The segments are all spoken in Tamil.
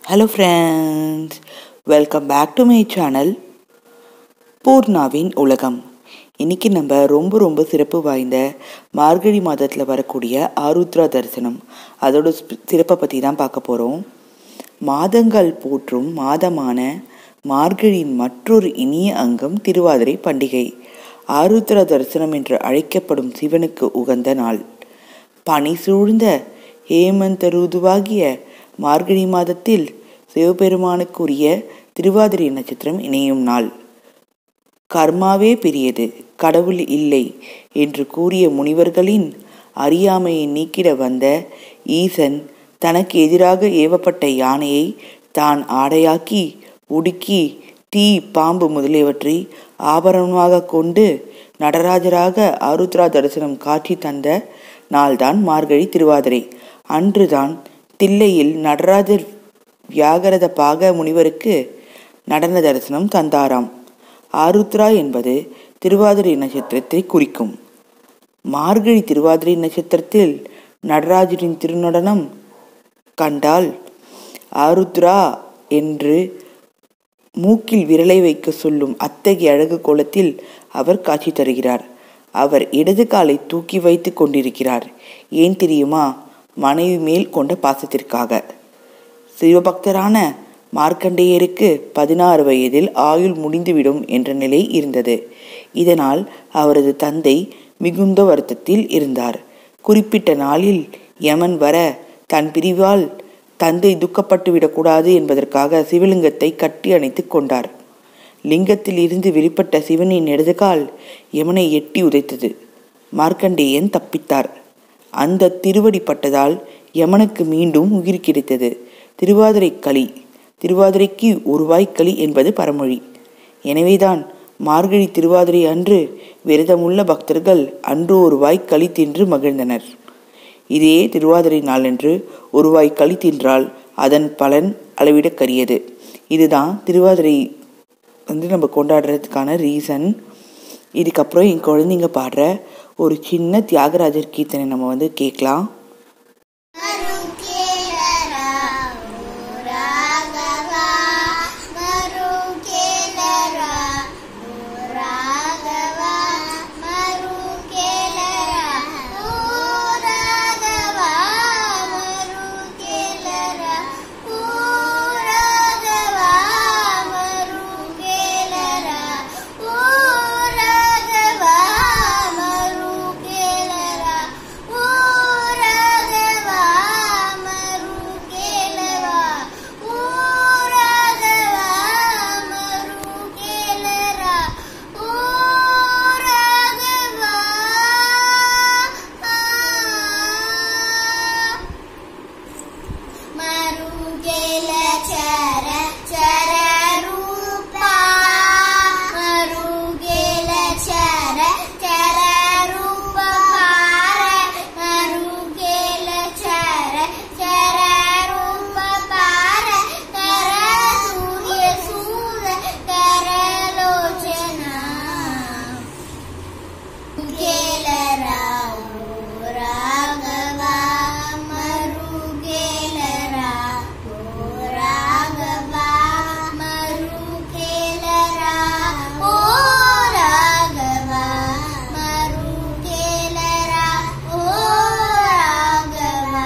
hello friends welcome back to my channel பூர்ணாவின் உலகம் இன்னைக்கு நம்ம ரொம்ப ரொம்ப சிறப்பு வாய்ந்த மார்கழி மாதத்தில் வரக்கூடிய ஆருத்ரா தரிசனம் அதோட ஸ்பி- சிறப்பை பற்றி தான் பார்க்க போகிறோம் மாதங்கள் போற்றும் மாதமான மார்கழியின் மற்றொரு இனிய அங்கம் திருவாதிரை பண்டிகை ஆருத்ரா தரிசனம் என்று அழைக்கப்படும் சிவனுக்கு உகந்த நாள் பனி சூழ்ந்த ஹேமந்த ருதுவாகிய மார்கழி மாதத்தில் சிவபெருமானுக்குரிய திருவாதிரை நட்சத்திரம் இணையும் நாள் கர்மாவே பெரியது கடவுள் இல்லை என்று கூறிய முனிவர்களின் அறியாமையை நீக்கிட வந்த ஈசன் தனக்கு எதிராக ஏவப்பட்ட யானையை தான் ஆடையாக்கி உடுக்கி தீ பாம்பு முதலியவற்றை ஆபரணமாக கொண்டு நடராஜராக ஆருத்ரா தரிசனம் காட்சி தந்த நாள்தான் மார்கழி திருவாதிரை அன்றுதான் தில்லையில் நடராஜர் வியாகரத பாக முனிவருக்கு நடன தரிசனம் தந்தாராம் ஆருத்ரா என்பது திருவாதிரை நட்சத்திரத்தை குறிக்கும் மார்கழி திருவாதிரை நட்சத்திரத்தில் நடராஜரின் திருநடனம் கண்டால் ஆருத்ரா என்று மூக்கில் விரலை வைக்க சொல்லும் அத்தகைய அழகு கோலத்தில் அவர் காட்சி தருகிறார் அவர் இடது காலை தூக்கி வைத்து கொண்டிருக்கிறார் ஏன் தெரியுமா மனைவி மேல் கொண்ட பாசத்திற்காக சிவபக்தரான மார்க்கண்டேயருக்கு பதினாறு வயதில் ஆயுள் முடிந்துவிடும் என்ற நிலை இருந்தது இதனால் அவரது தந்தை மிகுந்த வருத்தத்தில் இருந்தார் குறிப்பிட்ட நாளில் யமன் வர தன் பிரிவால் தந்தை துக்கப்பட்டு விடக்கூடாது என்பதற்காக சிவலிங்கத்தை கட்டி அணைத்துக் கொண்டார் லிங்கத்தில் இருந்து வெளிப்பட்ட சிவனின் இடதுகால் யமனை எட்டி உதைத்தது மார்க்கண்டேயன் தப்பித்தார் அந்த திருவடி பட்டதால் யமனுக்கு மீண்டும் உயிர் கிடைத்தது திருவாதிரை களி திருவாதிரைக்கு ஒரு வாய்க்களி என்பது பரமொழி எனவேதான் மார்கழி திருவாதிரை அன்று விரதமுள்ள பக்தர்கள் அன்று ஒரு வாய் களி தின்று மகிழ்ந்தனர் இதே திருவாதிரை நாளன்று ஒரு வாய் களி தின்றால் அதன் பலன் அளவிடக்கரியது இதுதான் திருவாதிரை வந்து நம்ம கொண்டாடுறதுக்கான ரீசன் இதுக்கப்புறம் என் குழந்தைங்க பாடுற ஒரு சின்ன தியாகராஜர் கீர்த்தனை நம்ம வந்து கேட்கலாம் மருகேலரா ராகவா மருகேலரா ராகவா மருகேலரா ராகவா மருகேலரா ராகவா மருகேலரா ராகவா மருகேலரா ஊரகவா மருகேலவா ஊரகவா மருகேலரா ஊரகவா மருகேல சர சர ரூபா மருகேல சர சர ரூப பார மருகேல சர சர ரூப பார கர சூரிய சூர கரலோச்சனா கேலராவ ராகவா மருகேலரா ராகவா மருகேலரா ஓ ராகவா மருகேலரா ஓ ராகவா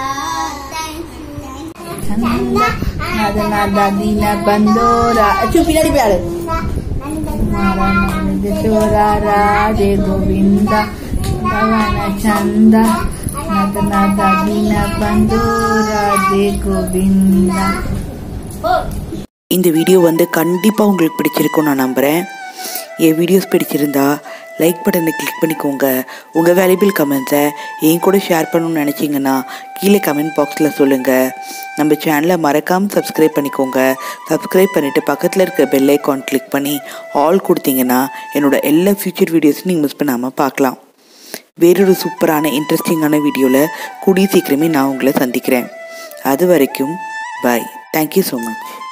தேங்க்யூ நத நத தின பந்தோரா அச்சு பின்னாடி போய் ஆடு చోరా రాధే గోవింద భవన చంద నద నద దిన బంధు రాధే கோவிந்த இந்த வீடியோ வந்து கண்டிப்பாக உங்களுக்கு பிடிச்சிருக்கும் நான் நம்புகிறேன் என் வீடியோஸ் பிடிச்சிருந்தா லைக் பட்டனை கிளிக் பண்ணிக்கோங்க உங்கள் வேல்யூபிள் கமெண்ட்ஸை என் கூட ஷேர் பண்ணணும்னு நினச்சிங்கன்னா கீழே கமெண்ட் பாக்ஸில் சொல்லுங்கள் நம்ம சேனலை மறக்காமல் சப்ஸ்கிரைப் பண்ணிக்கோங்க சப்ஸ்கிரைப் பண்ணிவிட்டு பக்கத்தில் இருக்க பெல் ஐக்கான் கிளிக் பண்ணி ஆல் கொடுத்தீங்கன்னா என்னோட எல்லா ஃப்யூச்சர் வீடியோஸும் நீங்கள் மிஸ் பண்ணாமல் பார்க்கலாம் வேறொரு சூப்பரான இன்ட்ரெஸ்டிங்கான வீடியோவில் கூடிய சீக்கிரமே நான் உங்களை சந்திக்கிறேன் அது வரைக்கும் பாய் தேங்க்யூ ஸோ மச்